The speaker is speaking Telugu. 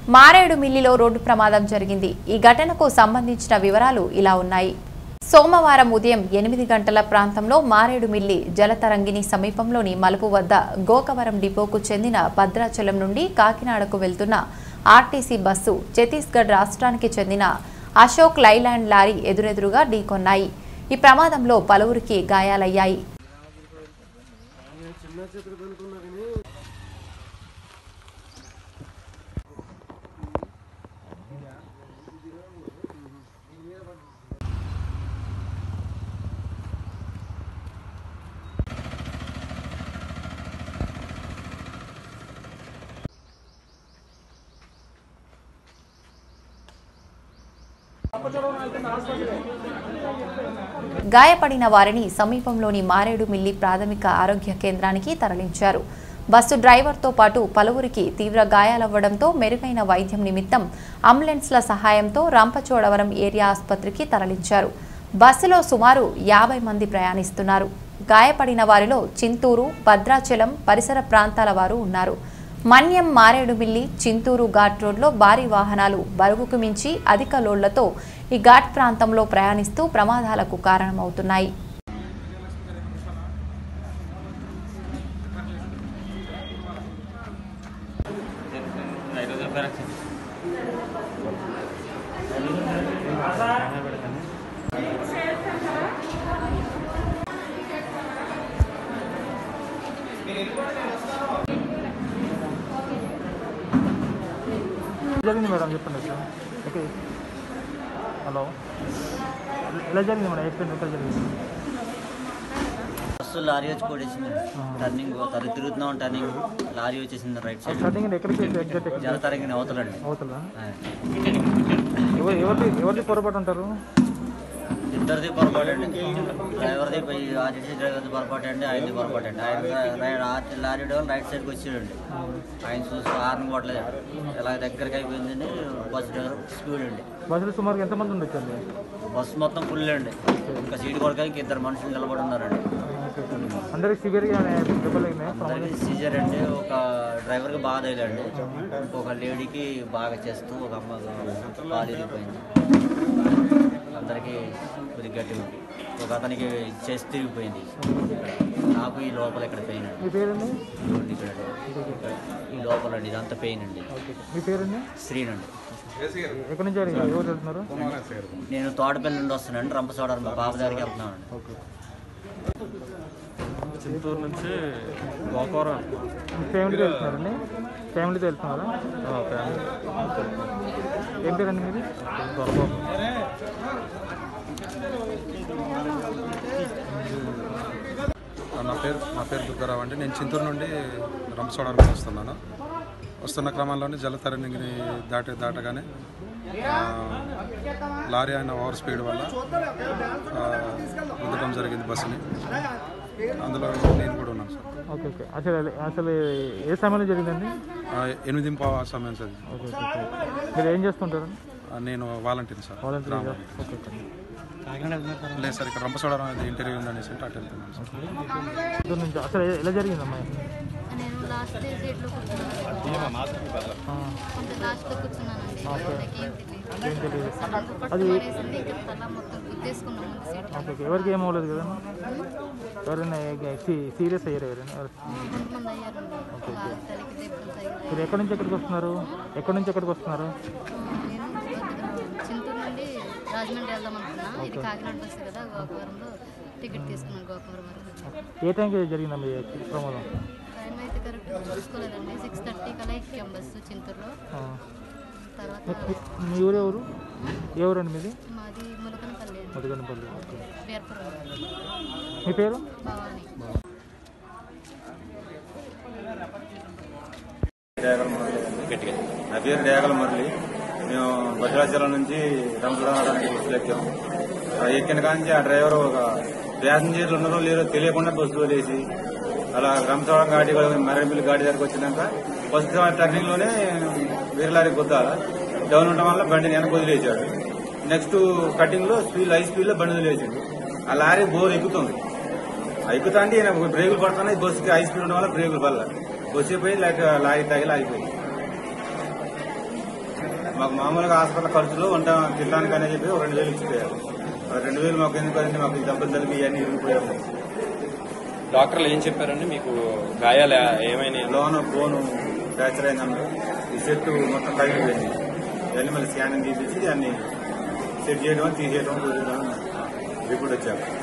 మారేడు మిల్లిలో రోడ్డు ప్రమాదం జరిగింది ఈ ఘటనకు సంబంధించిన వివరాలు ఇలా ఉన్నాయి సోమవారం ఉదయం ఎనిమిది గంటల ప్రాంతంలో మారేడు మిల్లి జలతరంగిణి సమీపంలోని మలుపు వద్ద గోకవరం డిపోకు చెందిన భద్రాచలం నుండి కాకినాడకు వెళ్తున్న ఆర్టీసీ బస్సు ఛత్తీస్గఢ్ రాష్ట్రానికి చెందిన అశోక్ లైలాండ్ లారీ ఎదురెదురుగా ఢీకొన్నాయి ఈ ప్రమాదంలో పలువురికి గాయాలయ్యాయి గాయపడిన వారిని సమీపంలోని మారేడు మిల్లి ప్రాథమిక ఆరోగ్య కేంద్రానికి తరలించారు బస్సు డ్రైవర్తో పాటు పలువురికి తీవ్ర గాయాలవ్వడంతో మెరుగైన వైద్యం నిమిత్తం అంబులెన్స్ల సహాయంతో రంపచోడవరం ఏరియా ఆసుపత్రికి తరలించారు బస్సులో సుమారు యాభై మంది ప్రయాణిస్తున్నారు గాయపడిన వారిలో చింతూరు భద్రాచలం పరిసర ప్రాంతాల వారు ఉన్నారు మన్యం మారేడుమిల్లి చింతూరు ఘాట్ రోడ్లో భారీ వాహనాలు బరువుకు మించి అధిక లోడ్లతో ఈ ఘాట్ ప్రాంతంలో ప్రయాణిస్తూ ప్రమాదాలకు కారణమవుతున్నాయి జరిగింది మేడం చెప్పండి సార్ ఓకే హలో ఎలా జరిగింది మేడం యాక్సిడెంట్ ఎక్కడ జరిగింది బస్సు లారీ వచ్చి కొట్టేసింది టర్నింగ్ తరు తిరుగుతున్నాం టర్నింగ్ లారీ వచ్చేసింది రైట్ సైడ్ స్టార్టింగ్ ఎక్కడికి ఎగ్జాక్ట్ ఎక్కడ జల తరగిన అవతలండి అవుతుందా ఆ. ఎవరు ఎవరిది ఎవరిది పొరపాటు అంటారు ఇద్దరిది పొరపాటు అండి డ్రైవర్ది పోయి ఆర్టీసీ డ్రైవర్ది పొరపాటు అండి ఆయనది పొరపాటు అండి ఆయన రై- రా- లారీ డ్రైవర్ రైట్ సైడ్కి వచ్చాడండి ఆయన చూసి హార్న్ కొట్టలేదు ఇలా దగ్గరికి అయిపోయిందండి బస్ డ్రైవర్ స్పీడ్ అండి బస్సులో సుమారుగా ఎంతమంది ఉండొచ్చండి బస్సు మొత్తం ఫుల్ అండి ఇంకా సీట్ కొడక ఇంక ఇద్దరు మనుషులు నిలబడి ఉన్నారండి అందరికి సివియర్గా దెబ్బలు అయినాయి అందరికీ సీజర్ అండి ఒక డ్రైవర్కి బాగా తగిలండి ఇంకొక లేడీకి బాగా చేస్తూ ఒక అమ్మ పాలు వెళ్ళిపోయింది అందరికీ కొద్దిగా గట్టి ఉంది ఒక అతనికి చెస్ట్ తిరిగిపోయింది నాకు ఈ లోపల ఇక్కడ పెయిన్ అండి మీ పేరండి ఇదిగోండి ఇక్కడ ఈ లోపల అండి ఇదంతా పెయిన్ అండి మీ పేరండి శ్రీనండి ఎక్కడి నుంచి జరిగింది ఎవరు వెళ్తున్నారు నేను తోటపల్లి నుండి వస్తున్నానండి రంపచోడవరం మా బాబు దగ్గరికి వెళ్తున్నానండి ఓకే చిత్తూరు నుంచి గోకవరం మీ ఫ్యామిలీతో వెళ్తున్నారండి ఫ్యామిలీతో వెళ్తున్నారా ఫ్యామిలీ ఏం పేరండి మీరు దొరబాబు నా పేరు నా పేరు దుర్గారావు అండి నేను చింతూరు నుండి రంపచోడవరం వస్తున్నాను వస్తున్న క్రమంలోనే జలతరణిని దాటి దాటగానే ఆ, లారీ అయిన ఓవర్ స్పీడ్ వల్ల ఆ, గుద్దడం జరిగింది బస్సుని అందులో నేను కూడా ఉన్నాను సార్ ఓకే ఓకే అసలు అసలు ఏ సమయంలో జరిగిందండి ఆ, ఎనిమిది పావు ఆ సమయం సార్ ఇది. Okay okay okay. మీరు ఏం చేస్తుంటారు ఆ, నేను వాలంటీర్ సార్ వాలంటీర్ గ్రామ ఓకే ఓకే లేదు సార్ ఇక్కడ రంపచోడవరం అనేది ఇంటర్వ్యూ ఉందనేసి అటు వెళ్తున్నాను సార్ చిత్తూరు నుంచి అసలు ఎలా జరిగిందమ్మా నేను లాస్ట్ సీట్లో కూర్చున్నాను కొంచెం లాస్ట్లో కూర్చున్నానండి నాకేం తెలియదు ఏం తెలియదు పట్టు పడేసింది ఇంకా తల మొత్తం గుద్దేసుకున్నాం ముందు సీట్ ఓకే ఓకే ఎవరికి ఏం అవ్వలేదు కదమ్మా ఎవరైనా సీరియస్ అయ్యారు ఎవరైనా ఎవరు- కొంతమంది అయ్యారండి బాగా తలకి దెబ్బలు తగిలాయి మీరు ఎక్కడి నుంచి ఎక్కడికి వస్తున్నారు ఎక్కడి నుంచి ఎక్కడికి వస్తున్నారు నేను చింతూరు నుండి రాజమండ్రి వెళ్దాం అనుకున్నా ఇది కాకినాడ బస్సు కదా గోకవరంలో టికెట్ తీసుకున్నాను గోకవరం వరకు ఏ టైంకి జరిగిందమ్మా ఈ ప్రమాదం టైం అయితే కరెక్ట్ చూసుకోలేదండి సిక్స్ థర్టీ కల్లా ఎక్కాం బస్సు చింతూరులో ఆ. తర్వాత మీ- మీ ఊరు ఎవరు ఏ ఊరండి మీది మాది ములకనపల్లి అండి మధుగనపల్లి ఓకే బీర్పురం మీ పేరు భవాని నా పేరు డేగల మురళి మేము భద్రాచలం నుంచి రంపచోడవరానికి బస్సులు ఎక్కాము ఆ ఎక్కిన కాంచి ఆ డ్రైవర్ ఒక ప్యాసింజర్లు ఉన్నారో లేరో తెలియకుండా బస్సు వదిలేసి అలా రంపచోడవరం గాడి మర్రెంపల్లి గాడి దగ్గరకు వచ్చినాక ఫస్ట్ టర్నింగ్ లోనే వేరే లారీ గుద్దాల డౌన్ ఉండడం వల్ల బండిని వెనక వదిలేశాడు నెక్స్ట్ కటింగ్ లో స్పీడ్ హై స్పీడ్ లో బండి వదిలేసాడు ఆ లారీ బోర్ ఎక్కుతుంది ఆ ఎక్కుతా అంటే ఈయన బ్రేకులు పడుతున్నాయి బస్సుకి హై స్పీడ్ ఉండడం వల్ల బ్రేకులు పడలే బస్సు పోయి లేక లారీ తగిలి ఆగిపోయింది మాకు మామూలుగా హాస్పిటల్ ఖర్చులు వంట తినడానికి అని చెప్పి ఒక రెండు వేలు ఇచ్చిపోయారు ఆ రెండు వేలు మాకు ఎందుకు అంటే మాకు ఈ దెబ్బలు తలిపి ఇవన్నీ ఇరిగిపోయాము డాక్టర్లు ఏం చెప్పారండి మీకు గాయాలు ఏమైనా లోన బోను ఫ్రాక్చర్ అయిందన్నారు ఈ సెట్ మొత్తం కలిగిపోయింది ఇవన్నీ మళ్ళీ స్కానింగ్ తీసేసి దాన్ని సెట్ చేయడం తీసేయడం కుదరడం రిపోర్ట్ వచ్చారు